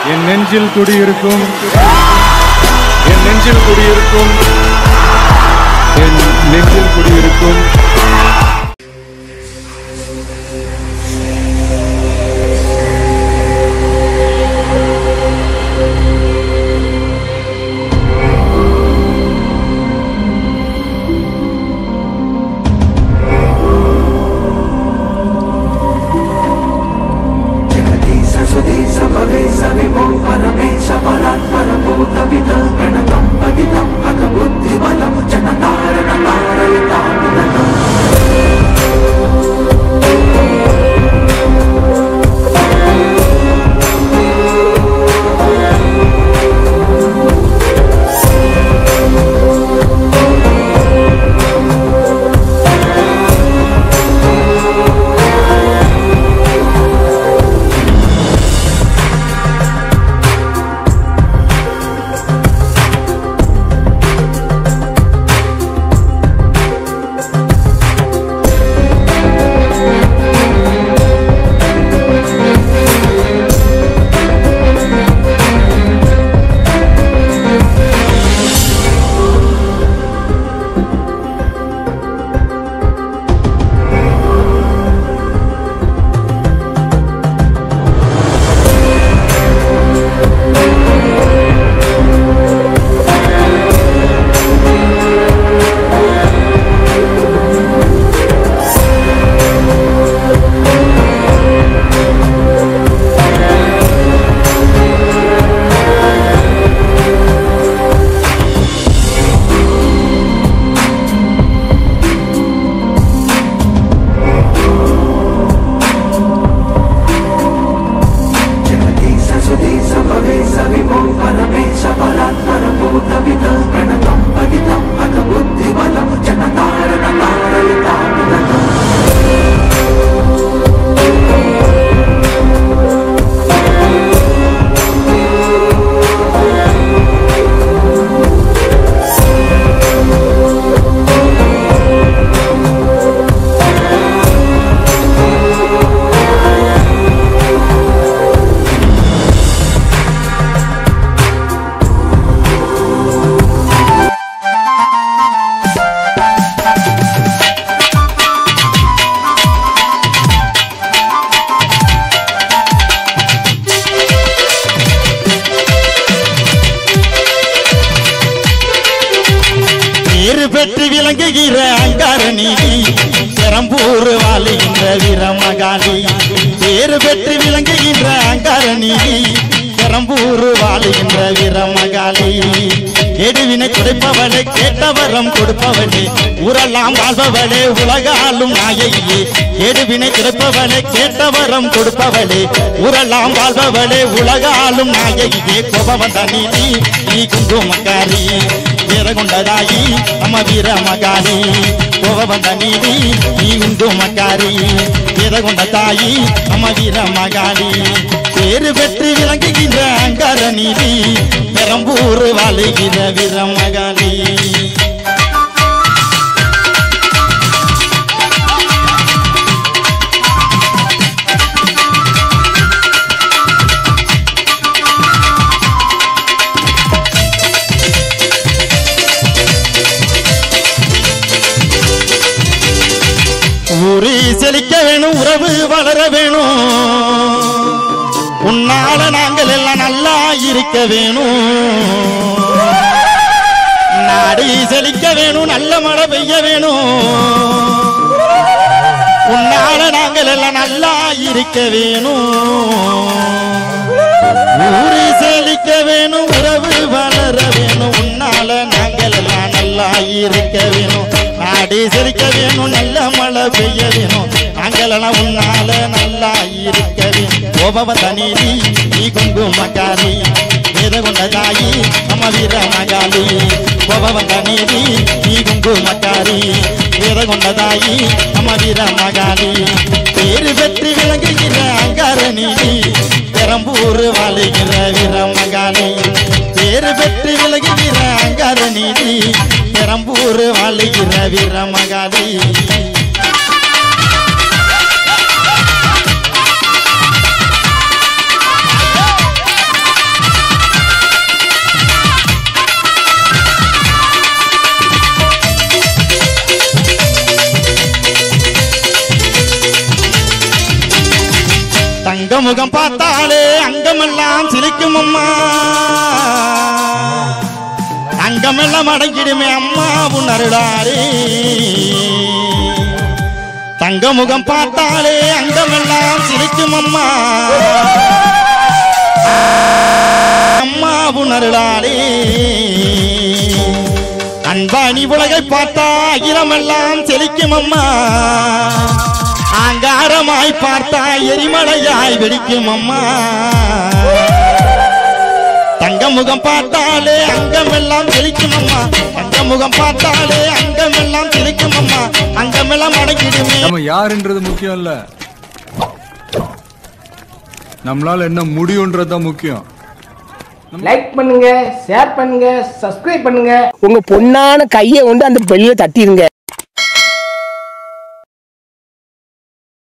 என் நெஞ்சில் குடியிருக்கும் என் நெஞ்சில் குடியிருக்கும் என் நெஞ்சில் குடியிருக்கும் జగదీశ సుధీశ భవేశ విభో పరమేశ పరాత్ పరభూత విద ప్రణతం పతితం అగ బుద్ధి బలం జనతారణ తారయితామిదనం జగదీశ సుధీశ భవేశ విభో పరమేశ పరాత్ పరభూత విద ప్రణతం పతితం అగ బుద్ధి బలం జనతారణ తారయితామిదనం பேரு பெற்று விளங்குகிற அங்கார நீதி பெரம்பூர் வாழுகின்ற வீரமகாளி பேரு பெற்று விளங்குகின்ற அங்கார நீதி பெரம்பூர் வாழுகின்ற வீரமகாளி கெடுவினை துடைப்பவளே கேட்டவரம் கொடுப்பவளே ஊரெல்லாம் வாழ்பவளே உலகாலும் நாயகியே கெடுவினை துடைப்பவளே கேட்டவரம் கொடுப்பவளே ஊரெல்லாம் வாழ்பவளே உலகாலும் நாயகியே கோபவந்த நீதி நீ குங்குமக்காரி வீரகுண்டதாயி நம்ம வீர மகாரி கோவந்த நீதி நீ உண்டு மக்காரி வீரகுண்ட தாயி நம்ம வீர மகாரி பேரு பெற்று விளங்குகின்ற அங்கார நீதி பெரம்பூர் வாழுகிற வீர மகாரி ஊரி செழிக்க வேணும் உறவு வளர வேணும் உன்னால நாங்கள் எல்லாம் நல்லா இருக்க வேணும் நாடு செழிக்க வேணும் நல்ல மழை பெய்ய வேணும் உன்னால நாங்கள் எல்லாம் நல்லா இருக்க வேணும் ஊரு செழிக்க வேணும் உறவு வளர வேணும் உன்னால நாங்கள் எல்லாம் நல்லா இருக்க வேணும் நாடு செழிக்க வேணும் நல்ல மழை பெய்ய வேணும் நாங்கள் எல்லாம் உன்னால நல்லா இருக்க வேணும் கோபவத நீதி நீ குங்குமக்காரி வேத கொண்ட தாயி நம்ம வீர மகாலி கோபவந்த நீதி நீ குங்குமக்காரி வேத கொண்ட தாயி நம்ம வீர மகாலி பேரு பெற்று விளங்குகிற அங்கார நீதி பெரம்பூர் வாழுகிற வீர மகாலி பேரு பெற்று விலகுகிற அங்கார நீதி பெரம்பூர் வாழுகிற வீர மகாலி முகம் பார்த்தாலே அங்கமெல்லாம் சிரிக்கும் அம்மா அங்கமெல்லாம் அடங்கிடுமே அம்மா உணருடாரே தங்க முகம் பார்த்தாலே அங்கமெல்லாம் சிரிக்கும் அம்மா அம்மா உணருளாளே அன்பாணி உலகை பார்த்தா அகிலமெல்லாம் செழிக்கும் அம்மா ஆங்காரமாய் பார்த்தா எரிமலையாய் வெடிக்கும் அம்மா தங்க முகம் பார்த்தாலே அங்கமெல்லாம் செழிக்கும் அம்மா தங்க முகம் பார்த்தாலே அங்கமெல்லாம் செழிக்கும் அம்மா அங்கமெல்லாம் அடங்கிடுமே நம்ம யாருன்றது முக்கியம் இல்ல நம்மளால என்ன முடியும்ன்றது தான் முக்கியம் லைக் பண்ணுங்க ஷேர் பண்ணுங்க சப்ஸ்கிரைப் பண்ணுங்க உங்க பொண்ணான கையை கொண்டு அந்த பெல்லில தட்டிடுங்க